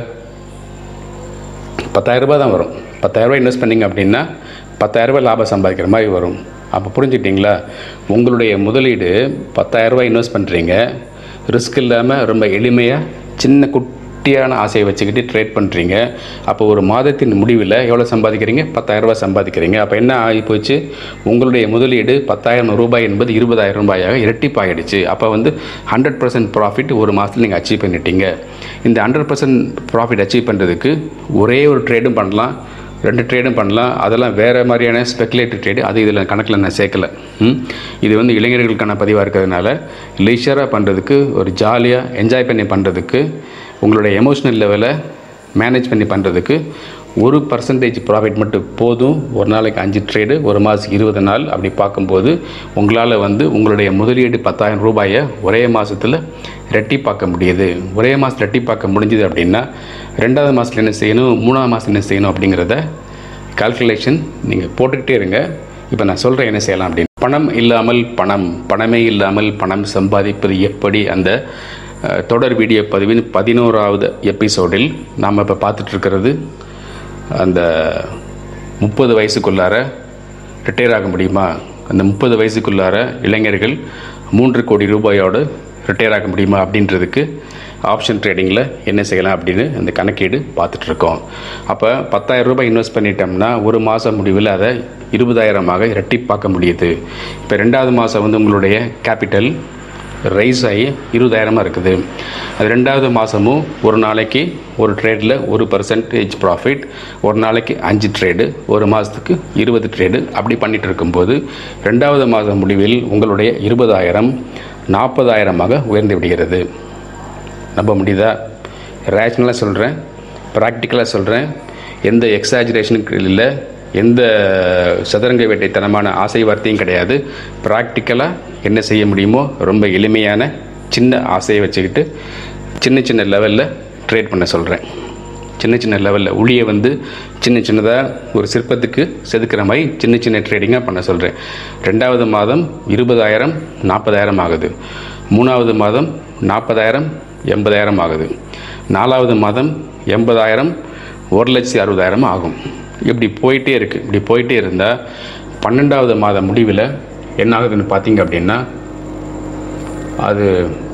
பத்தாயிரரூபா தான் வரும் பத்தாயிரரூபா இன்வெஸ்ட் பண்ணீங்க அப்படின்னா பத்தாயிரரூபா லாபம் சம்பாதிக்கிற மாதிரி வரும் அப்போ புரிஞ்சுக்கிட்டீங்களா உங்களுடைய முதலீடு பத்தாயிரரூபா இன்வெஸ்ட் பண்ணுறீங்க ரிஸ்க் இல்லாமல் ரொம்ப எளிமையாக சின்ன குட்டியான ஆசையை வச்சுக்கிட்டு ட்ரேட் பண்ணுறீங்க அப்போ ஒரு மாதத்தின் முடிவில் எவ்வளோ சம்பாதிக்கிறீங்க பத்தாயிரரூபா சம்பாதிக்கிறீங்க அப்போ என்ன ஆகி போச்சு உங்களுடைய முதலீடு பத்தாயிரம் ரூபாய் என்பது இருபதாயிரம் ரூபாயாக இரட்டிப்பாயிடுச்சு அப்போ வந்து ஹண்ட்ரட் பர்சன்ட் ப்ராஃபிட் ஒரு மாதத்தில் நீங்கள் அச்சீவ் பண்ணிட்டீங்க இந்த ஹண்ட்ரட் பர்சன்ட் ப்ராஃபிட் அச்சீவ் பண்ணுறதுக்கு ஒரே ஒரு ட்ரேடும் பண்ணலாம் ரெண்டு ட்ரேடும் பண்ணலாம் அதெல்லாம் வேறு மாதிரியான ஸ்பெகுலேட்டிவ் ட்ரேடு அது இதில் கணக்கில் நான் சேர்க்கல ம்? இது வந்து இளைஞர்களுக்கான பதிவாக இருக்கிறதுனால லீஷராக பண்ணுறதுக்கு ஒரு ஜாலியாக என்ஜாய் பண்ணி பண்ணுறதுக்கு உங்களுடைய எமோஷ்னல் லெவலை மேனேஜ் பண்ணி பண்ணுறதுக்கு ஒரு பர்சன்டேஜ் ப்ராஃபிட் மட்டும் போதும் ஒரு நாளைக்கு அஞ்சு ட்ரேடு ஒரு மாதத்துக்கு இருபது நாள் அப்படி பார்க்கும்போது உங்களால் வந்து உங்களுடைய முதலீடு பத்தாயிரம் ரூபாயை ஒரே மாதத்தில் ரெட்டிப்பாக்க முடியுது ஒரே மாதம் ரெட்டிப்பாக்க முடிஞ்சுது அப்படின்னா ரெண்டாவது மாதத்தில் என்ன செய்யணும் மூணாவது மாதத்தில் என்ன செய்யணும் அப்படிங்கிறத கால்குலேஷன் நீங்கள் போட்டுக்கிட்டே இருங்க இப்போ நான் சொல்கிறேன் என்ன செய்யலாம் அப்படின்னு பணம் இல்லாமல் பணம் பணமே இல்லாமல் பணம் சம்பாதிப்பது எப்படி அந்த அஹ், தொடர் வீடியோ பதிவின் பதினோராவது எபிசோடில் நாம் இப்போ பார்த்துட்ருக்கிறது அந்த முப்பது வயசுக்குள்ளார ரிட்டையர் ஆக முடியுமா அந்த முப்பது வயசுக்குள்ளார இளைஞர்கள் மூன்று கோடி ரூபாயோடு ரிட்டையர் ஆக முடியுமா அப்படின்றதுக்கு ஆப்ஷன் ட்ரேடிங்கில் என்ன செய்யலாம் அப்படின்னு அந்த கணக்கீடு பார்த்துட்ருக்கோம் அப்போ பத்தாயிரம் ரூபாய் இன்வெஸ்ட் பண்ணிட்டோம்னா ஒரு மாதம் முடிவில் அதை இருபதாயிரமாக இரட்டிப்பாக்க முடியுது இப்போ ரெண்டாவது மாதம் வந்து உங்களுடைய கேபிட்டல் ரைஸ் ஆகி இருபதாயிரமாக இருக்குது அது ரெண்டாவது மாதமும் ஒரு நாளைக்கு ஒரு ட்ரேடில் ஒரு பர்சன்டேஜ் ப்ராஃபிட் ஒரு நாளைக்கு அஞ்சு ட்ரேடு ஒரு மாதத்துக்கு இருபது ட்ரேடு அப்படி பண்ணிட்டு இருக்கும்போது ரெண்டாவது மாத முடிவில் உங்களுடைய இருபதாயிரம் நாற்பதாயிரமாக உயர்ந்து விடுகிறது நம்ப முடியுதா ரேஷ்னலாக சொல்கிறேன் ப்ராக்டிக்கலாக சொல்கிறேன் எந்த எக்ஸாஜுரேஷனுக்கு இல்லை எந்த சதுரங்க வேட்டைத்தனமான ஆசை வார்த்தையும் கிடையாது ப்ராக்டிக்கலாக என்ன செய்ய முடியுமோ ரொம்ப எளிமையான சின்ன ஆசையை வச்சுக்கிட்டு சின்ன சின்ன லெவலில் ட்ரேட் பண்ண சொல்கிறேன் சின்ன சின்ன லெவலில் உளியை வந்து சின்ன சின்னதாக ஒரு சிற்பத்துக்கு செதுக்கிற மாதிரி சின்ன சின்ன ட்ரேடிங்காக பண்ண சொல்கிறேன் ரெண்டாவது மாதம் இருபதாயிரம் நாற்பதாயிரம் ஆகுது மூணாவது மாதம் நாற்பதாயிரம் எண்பதாயிரம் ஆகுது நாலாவது மாதம் எண்பதாயிரம் ஒரு லட்சத்தி அறுபதாயிரம் ஆகும் இப்படி போயிட்டே இருக்குது இப்படி போயிட்டே இருந்தால் பன்னெண்டாவது மாத முடிவில் என்ன ஆகுதுன்னு பார்த்தீங்க அப்படின்னா அது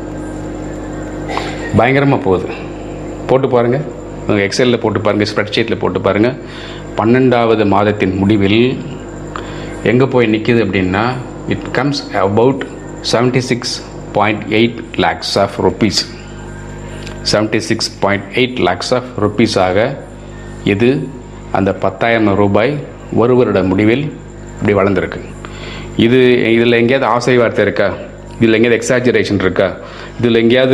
பயங்கரமாக போகுது போட்டு பாருங்கள் உங்கள் எக்ஸலில் போட்டு பாருங்கள் ஸ்ப்ரெட்ஷீட்டில் போட்டு பாருங்கள் பன்னெண்டாவது மாதத்தின் முடிவில் எங்கே போய் நிற்கிது அப்படின்னா it comes about seventy six point eight lakhs of rupees seventy six point eight lakhs of ருப்பீஸாக இது அந்த பத்தாயிரம் ரூபாய் ஒரு வருட முடிவில் இப்படி வளர்ந்துருக்கு இது இதில் எங்கேயாவது ஆசை வார்த்தை இருக்கா இதில் எங்கேயாவது எக்ஸாஜரேஷன் இருக்கா இதில் எங்கேயாவது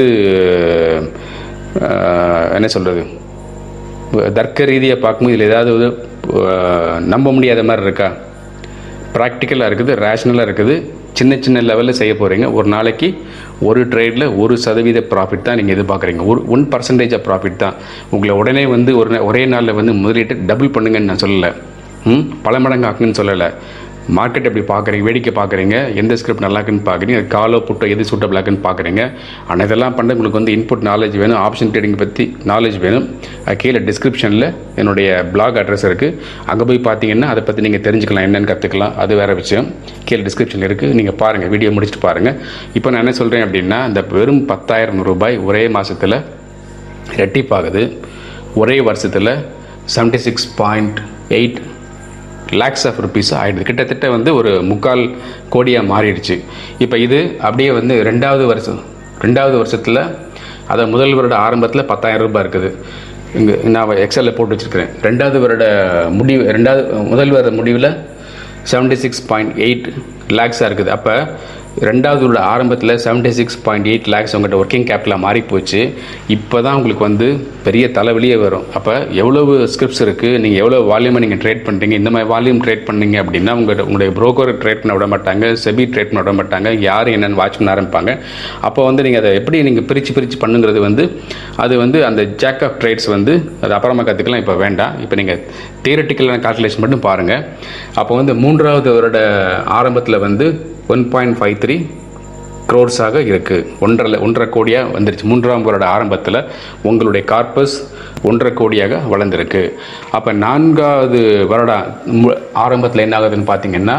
அஹ், என்ன சொல்கிறது தர்க்க ரீதியாக பார்க்கும்போது இதில் ஏதாவது ஒரு, அஹ், நம்ப முடியாத மாதிரி இருக்கா ப்ராக்டிக்கலாக இருக்குது ரேஷ்னலாக இருக்குது சின்ன சின்ன லெவலில் செய்ய போகிறீங்க ஒரு நாளைக்கு ஒரு ட்ரேடில் ஒரு சதவீத ப்ராஃபிட் தான் நீங்கள் எதிர்பார்க்குறீங்க ஒரு ஒன் பர்சன்டேஜ் ஆஃப் ப்ராஃபிட் தான் உங்களை உடனே வந்து ஒரு நா- ஒரே நாளில் வந்து முதலீட்டு டபுள் பண்ணுங்கன்னு நான் சொல்லலை ம் பல மடங்கு ஆக்குன்னு சொல்லலை மார்க்கெட் எப்படி பார்க்குறீங்க வேடிக்கை பார்க்குறீங்க எந்த ஸ்கிரிப்ட் நல்லா இருக்குன்னு பார்க்குறீங்க காலோ புட்டோ எது சூட்டபிளாக இருக்குன்னு பார்க்குறீங்க ஆனால் இதெல்லாம் பண்ண உங்களுக்கு வந்து இன்புட் நாலேஜ் வேணும் ஆப்ஷன் ட்ரேடிங் பற்றி நாலேஜ் வேணும் அது கீழே டிஸ்கிரிப்ஷனில் என்னுடைய பிளாக் அட்ரஸ் இருக்குது அங்கே போய் பார்த்தீங்கன்னா அதை பற்றி நீங்கள் தெரிஞ்சுக்கலாம் என்னென்னு கற்றுக்கலாம் அது வேறு விஷயம் கீழே டிஸ்கிரிப்ஷனில் இருக்குது நீங்கள் பாருங்கள் வீடியோ முடிச்சுட்டு பாருங்கள் இப்போ நான் என்ன சொல்கிறேன் அப்படின்னா இந்த வெறும் பத்தாயிரம் ரூபாய் ஒரே மாதத்தில் ரெட்டிப்பாகுது ஒரே வருஷத்தில் seventy six point eight lakhs of rupees ஆயிடுது கிட்டத்தட்ட வந்து ஒரு முக்கால் கோடியாக மாறிடுச்சு இப்போ இது அப்படியே வந்து ரெண்டாவது வருஷம் ரெண்டாவது வருஷத்தில் அதை முதல் வருட ஆரம்பத்தில் பத்தாயிரம் ரூபாய் இருக்குது இங்கே நான் எக்ஸலில் போட்டு வச்சுருக்கிறேன் ரெண்டாவது வருட முடிவு ரெண்டாவது முதல் வருட முடிவில் செவன்டி சிக்ஸ் பாயிண்ட் எயிட் லேக்ஸாக இருக்குது அப்போ ரெண்டாவது உள்ள ஆரம்பத்தில் seventy six point eight lakhs உங்கள்கிட்ட ஒர்க்கிங் கேபிட்டலாக மாறி போச்சு இப்போ தான் உங்களுக்கு வந்து பெரிய தலைவலியே வரும் அப்போ எவ்வளவு ஸ்கிரிப்ட்ஸ் இருக்குது நீங்கள் எவ்வளோ வால்யூமை நீங்கள் ட்ரேட் பண்ணுறீங்க இந்த மாதிரி வால்யூம் ட்ரேட் பண்ணீங்க அப்படின்னா உங்கள் உங்களுடைய broker ட்ரேட் பண்ண விட மாட்டாங்க செபி ட்ரேட் பண்ண விட மாட்டாங்க யார் என்னென்னு வாட்ச் பண்ண ஆரம்பிப்பாங்க அப்போ வந்து நீங்கள் அதை எப்படி நீங்கள் பிரித்து பிரித்து பண்ணுங்கிறது வந்து அது வந்து அந்த ஜாக் ஆஃப் ட்ரேட்ஸ் வந்து அது அப்புறமா கற்றுக்கலாம் இப்போ வேண்டாம் இப்போ நீங்கள் தியரட்டிக்கலான கால்குலேஷன் மட்டும் பாருங்கள் அப்போ வந்து மூன்றாவது வருட ஆரம்பத்தில் வந்து ஒன் பாயிண்ட் ஃபைவ் த்ரீ க்ரோர்ஸாக இருக்குது ஒன்றரை ஒன்றரை கோடியாக வந்துருச்சு மூன்றாம் வருட ஆரம்பத்தில் உங்களுடைய கார்பஸ் ஒன்றரை கோடியாக வளர்ந்துருக்கு அப்போ நான்காவது வருட மு- ஆரம்பத்தில் என்ன ஆகுதுன்னு பார்த்தீங்கன்னா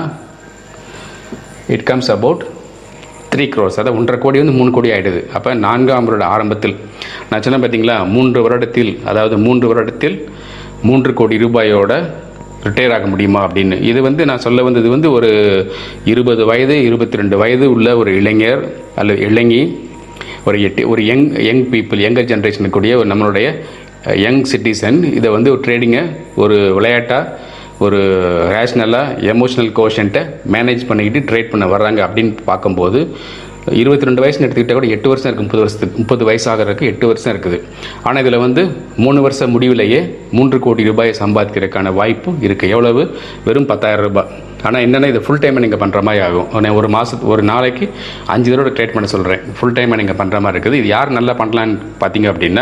it comes about three crores அதாவது ஒன்றரை கோடி வந்து மூணு கோடி ஆகிடுது அப்போ நான்காம் வருட ஆரம்பத்தில் நான் சொன்னேன் பார்த்தீங்களா மூன்று வருடத்தில் அதாவது மூன்று வருடத்தில் மூன்று கோடி ரூபாயோட ரிட்டையர் ஆக முடியுமா அப்படின்னு இது வந்து நான் சொல்ல வந்தது வந்து ஒரு இருபது வயது இருபத்தி ரெண்டு வயது உள்ள ஒரு இளைஞர் அல்லது இளைஞி ஒரு எட்டு ஒரு யங் யங் பீப்புள் யங்கர் ஜென்ரேஷனுக்குரிய ஒரு நம்மளுடைய யங் சிட்டிசன் இதை வந்து ஒரு ட்ரேடிங்கை ஒரு விளையாட்டாக ஒரு ரேஷ்னலாக எமோஷனல் கோஷன்ட்டை மேனேஜ் பண்ணிக்கிட்டு ட்ரேட் பண்ண வர்றாங்க அப்படின்னு பார்க்கும்போது இருபத்தி ரெண்டு வயசுன்னு எடுத்துக்கிட்டால் கூட எட்டு வருஷம் இருக்குது முப்பது வருஷத்துக்கு முப்பது வயசாகிறதுக்கு எட்டு வருஷம் இருக்குது ஆனால் இதில் வந்து மூணு வருஷம் முடிவிலேயே மூன்று கோடி ரூபாயை சம்பாதிக்கிறதுக்கான வாய்ப்பு இருக்குது எவ்வளவு வெறும் பத்தாயிரம் ரூபாய் ஆனால் என்னென்னா இது ஃபுல் டைமை நீங்கள் பண்ணுற மாதிரி ஆகும் நான் ஒரு மாதத்து ஒரு நாளைக்கு அஞ்சு தடவை ட்ரேட் பண்ண சொல்கிறேன் ஃபுல் டைமை நீங்கள் பண்ணுற மாதிரி இருக்குது இது யார் நல்லா பண்ணலான்னு பார்த்தீங்க அப்படின்னா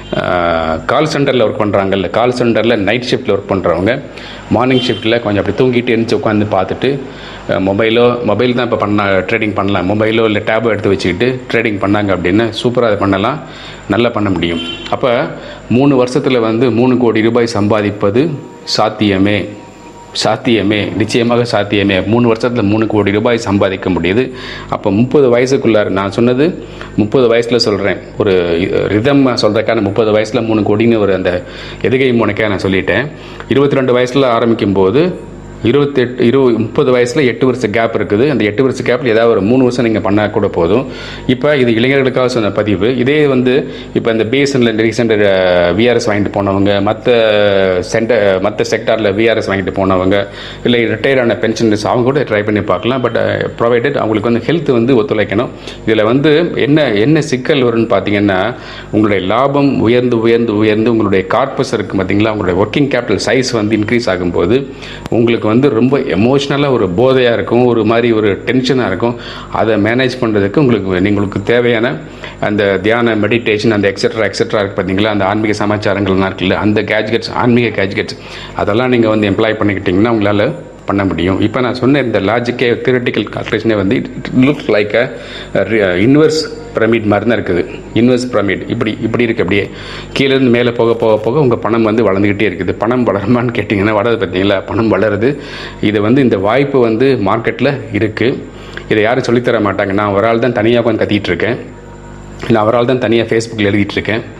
கால் சென்டரில் ஒர்க் பண்ணுறாங்கல்ல கால் சென்டரில் நைட் ஷிஃப்ட்டில் ஒர்க் பண்ணுறவங்க மார்னிங் ஷிஃப்ட்டில் கொஞ்சம் அப்படி தூங்கிட்டு எழுந்துச்சு உட்காந்து பார்த்துட்டு மொபைலோ மொபைல் தான் இப்போ பண்ண ட்ரேடிங் பண்ணலாம் மொபைலோ இல்லை டேபோ எடுத்து வச்சுக்கிட்டு ட்ரேடிங் பண்ணாங்க அப்படின்னா சூப்பராக அதை பண்ணலாம் நல்லா பண்ண முடியும் அப்போ மூணு வருஷத்தில் வந்து மூணு கோடி ரூபாய் சம்பாதிப்பது சாத்தியமே சாத்தியமே நிச்சயமாக சாத்தியமே மூணு வருஷத்தில் மூணு கோடி ரூபாய் சம்பாதிக்க முடியுது அப்போ முப்பது வயசுக்குள்ளார நான் சொன்னது முப்பது வயசில் சொல்கிறேன் ஒரு ரிதம் சொல்கிறதுக்கான முப்பது வயசில் மூணு கோடின்னு ஒரு அந்த எதுகை முனைக்காக நான் சொல்லிட்டேன் இருபத்தி ரெண்டு வயசில் ஆரம்பிக்கும் போது இருபத்தெட்டு இரு முப்பது வயசில் எட்டு வருஷ கேப் இருக்குது அந்த எட்டு வருஷ கேப்பில் ஏதாவது ஒரு மூணு வருஷம் நீங்கள் பண்ணால் கூட போதும் இப்போ இது இளைஞர்களுக்காக சொன்ன பதிவு இதே வந்து இப்போ இந்த பிஎஸ்என்எல் ரீசெண்ட் விஆர்எஸ் வாங்கிட்டு போனவங்க மற்ற சென்டர் மற்ற செக்டாரில் விஆர்எஸ் வாங்கிட்டு போனவங்க இல்லை ரிட்டையர் ஆன பென்ஷனர்ஸ் அவங்க கூட ட்ரை பண்ணி பார்க்கலாம் பட் ப்ரொவைடட் அவங்களுக்கு வந்து ஹெல்த் வந்து ஒத்துழைக்கணும் இதில் வந்து என்ன என்ன சிக்கல் வரும்னு பார்த்தீங்கன்னா உங்களுடைய லாபம் உயர்ந்து உயர்ந்து உயர்ந்து உங்களுடைய கார்பஸ் இருக்குது பார்த்தீங்களா உங்களுடைய ஒர்க்கிங் கேபிட்டல் சைஸ் வந்து இன்க்ரீஸ் ஆகும்போது உங்களுக்கு வந்து ரொம்ப எமோஷ்னலாக ஒரு போதையாக இருக்கும் ஒரு மாதிரி ஒரு டென்ஷனாக இருக்கும் அதை மேனேஜ் பண்ணுறதுக்கு உங்களுக்கு உங்களுக்கு தேவையான அந்த தியான மெடிடேஷன் அந்த எக்ஸெட்ரா எக்ஸெட்ரா இருக்குது பார்த்தீங்களா அந்த ஆன்மீக சமாச்சாரங்கள்லாம் இருக்குல்ல அந்த கேஜ்கெட்ஸ் ஆன்மீக கேஜ்கெட்ஸ் அதெல்லாம் நீங்கள் வந்து எம்ப்ளாய் பண்ணிக்கிட்டிங்கன்னா உங்களால் பண்ண முடியும் இப்போ நான் சொன்ன இந்த லாஜிக்கே தியரட்டிக்கல் கால்குலேஷனே வந்து it looks like a inverse pyramid மாதிரி தான் இருக்குது இன்வெர்ஸ் பிரமிட் இப்படி இப்படி இருக்குது அப்படியே கீழேருந்து மேலே போக போக போக உங்கள் பணம் வந்து வளர்ந்துக்கிட்டே இருக்குது பணம் வளருமான்னு கேட்டிங்கன்னா வளருது பார்த்தீங்களா பணம் வளருது இது வந்து இந்த வாய்ப்பு வந்து மார்க்கெட்டில் இருக்குது இதை யாரும் சொல்லித்தர மாட்டாங்க நான் ஒரு ஆள் தான் தனியாக உட்காந்து கத்திட்டு இருக்கேன் நான் ஒரு ஆள் தான் தனியாக ஃபேஸ்புக்கில் எழுதிட்டு இருக்கேன்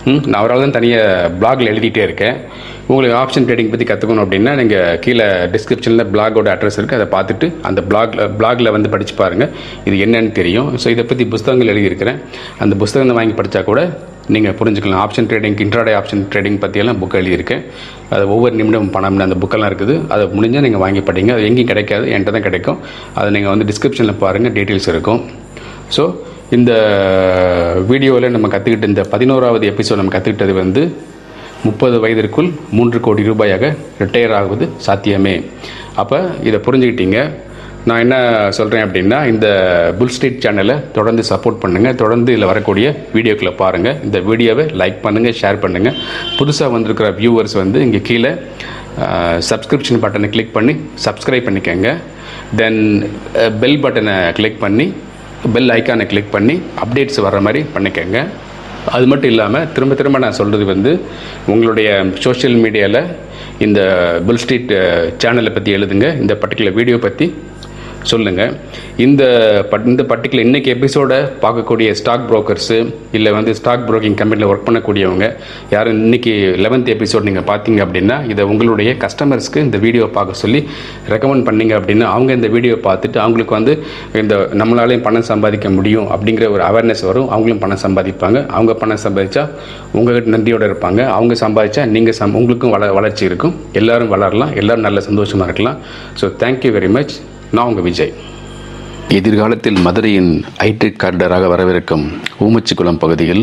ம், நான் அவரால் தான் தனியாக பிளாகில் எழுதிட்டே இருக்கேன் உங்களுக்கு ஆப்ஷன் ட்ரேடிங் பற்றி கற்றுக்கணும் அப்படின்னா நீங்கள் கீழே டிஸ்கிரிப்ஷனில் பிளாகோட அட்ரஸ் இருக்குது அதை பார்த்துட்டு அந்த பிளாக்ல பிளாகில் வந்து படித்து பாருங்கள் இது என்னன்னு தெரியும் ஸோ இதை பற்றி புஸ்தகங்கள் எழுதியிருக்கிறேன் அந்த புஸ்தகத்தை வாங்கி படித்தா கூட நீங்கள் புரிஞ்சுக்கலாம் option trading intraday option trading பற்றியெல்லாம் புக் எழுதியிருக்கேன் அது ஒவ்வொரு நிமிடம் பணம்னு அந்த புக்கெல்லாம் இருக்குது அதை முடிஞ்சால் நீங்கள் வாங்கி படிங்க அது எங்கேயும் கிடைக்காது என்கிட்ட தான் கிடைக்கும் அதை நீங்கள் வந்து டிஸ்கிரிப்ஷனில் பாருங்கள் டீட்டெயில்ஸ் இருக்கும் ஸோ இந்த வீடியோவில் நம்ம கற்றுக்கிட்ட இந்த பதினோராவது எபிசோட் நம்ம கற்றுக்கிட்டது வந்து முப்பது வயதிற்குள் மூன்று கோடி ரூபாயாக ரிட்டையர் ஆகுவது சாத்தியமே அப்போ இதை புரிஞ்சுக்கிட்டீங்க நான் என்ன சொல்கிறேன் அப்படின்னா இந்த புல் ஸ்ட்ரீட் சேனலை தொடர்ந்து சப்போர்ட் பண்ணுங்கள் தொடர்ந்து இதில் வரக்கூடிய வீடியோக்களை பாருங்கள் இந்த வீடியோவை லைக் பண்ணுங்கள் ஷேர் பண்ணுங்கள் புதுசாக வந்திருக்கிற வியூவர்ஸ் வந்து இங்கே கீழே சப்ஸ்கிரிப்ஷன் பட்டனை கிளிக் பண்ணி சப்ஸ்கிரைப் பண்ணிக்கோங்க தென் பெல் பட்டனை கிளிக் பண்ணி பெல் ஐக்கானை கிளிக் பண்ணி அப்டேட்ஸ் வர்ற மாதிரி பண்ணிக்கோங்க அது மட்டும் இல்லாமல் திரும்ப திரும்ப நான் சொல்கிறது வந்து உங்களுடைய சோஷியல் மீடியாவில் இந்த புல் ஸ்ட்ரீட் சேனலை பற்றி எழுதுங்க இந்த பர்டிகுலர் வீடியோ பற்றி சொல்லுங்கள் இந்த பட் இந்த பர்டிகுலர் இன்றைக்கி எபிசோடை பார்க்கக்கூடிய ஸ்டாக் புரோக்கர்ஸு இல்லை வந்து ஸ்டாக் புரோக்கிங் கம்பெனியில் ஒர்க் பண்ணக்கூடியவங்க யாரும் இன்றைக்கி லெவன்த் எபிசோட் நீங்கள் பார்த்தீங்க அப்படின்னா இதை உங்களுடைய கஸ்டமர்ஸ்க்கு இந்த வீடியோ பார்க்க சொல்லி ரெக்கமெண்ட் பண்ணீங்க அப்படின்னா அவங்க இந்த வீடியோ பார்த்துட்டு அவங்களுக்கு வந்து இந்த நம்மளாலையும் பணம் சம்பாதிக்க முடியும் அப்படிங்கிற ஒரு அவேர்னஸ் வரும் அவங்களும் பணம் சம்பாதிப்பாங்க அவங்க பணம் சம்பாதிச்சா உங்ககிட்ட நன்றியோடு இருப்பாங்க அவங்க சம்பாதிச்சா நீங்கள் சம் உங்களுக்கும் வள வளர்ச்சி இருக்கும் எல்லாரும் வளரலாம் எல்லாரும் நல்ல சந்தோஷமாக இருக்கலாம் ஸோ தேங்க்யூ வெரி மச் நான் உங்கள் விஜய் எதிர்காலத்தில் மதுரையின் ஐடி கார்டராக வரவிருக்கும் ஊமச்சிக்குளம் பகுதியில்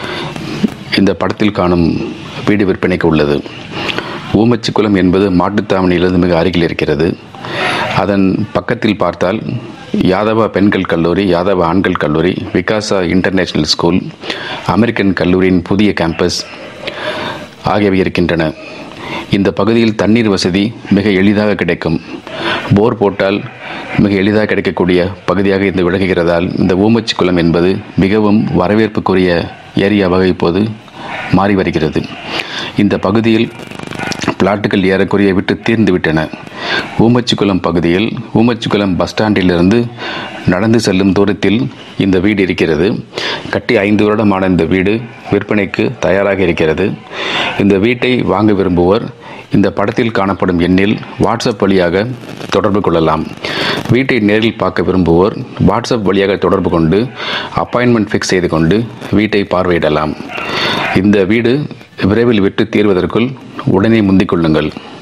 இந்த படத்தில் காணும் வீடு விற்பனைக்கு உள்ளது ஊமச்சிக்குளம் என்பது மாட்டுத்தாவணியிலிருந்து மிக அருகில் இருக்கிறது அதன் பக்கத்தில் பார்த்தால் யாதவா பெண்கள் கல்லூரி யாதவா ஆண்கள் கல்லூரி விகாசா இன்டர்நேஷனல் ஸ்கூல் அமெரிக்கன் கல்லூரியின் புதிய கேம்பஸ் ஆகியவை இருக்கின்றன இந்த பகுதியில் தண்ணீர் வசதி மிக எளிதாக கிடைக்கும் போர் போட்டால் மிக எளிதாக கிடைக்கக்கூடிய பகுதியாக இது விளங்குகிறதால் இந்த ஊமச்சி குளம் என்பது மிகவும் வரவேற்புக்குரிய ஏரியாவாக இப்போது மாறி வருகிறது இந்த பகுதியில் பிளாட்டுகள் ஏறக்குறைய விட்டு தீர்ந்து விட்டன ஊமச்சிக்குளம் பகுதியில் ஊமச்சிக்குளம் பஸ் ஸ்டாண்டிலிருந்து நடந்து செல்லும் தூரத்தில் இந்த வீடு இருக்கிறது கட்டி ஐந்து வருடமான இந்த வீடு விற்பனைக்கு தயாராக இருக்கிறது இந்த வீட்டை வாங்க விரும்புவோர் இந்த படத்தில் காணப்படும் எண்ணில் வாட்ஸ்அப் வழியாக தொடர்பு கொள்ளலாம் வீட்டை நேரில் பார்க்க விரும்புவோர் வாட்ஸ்அப் வழியாக தொடர்பு கொண்டு அப்பாயின்மெண்ட் ஃபிக்ஸ் செய்து கொண்டு வீட்டை பார்வையிடலாம் இந்த வீடு விரைவில் விட்டு தீர்வதற்குள் உடனே முந்திக் கொள்ளுங்கள்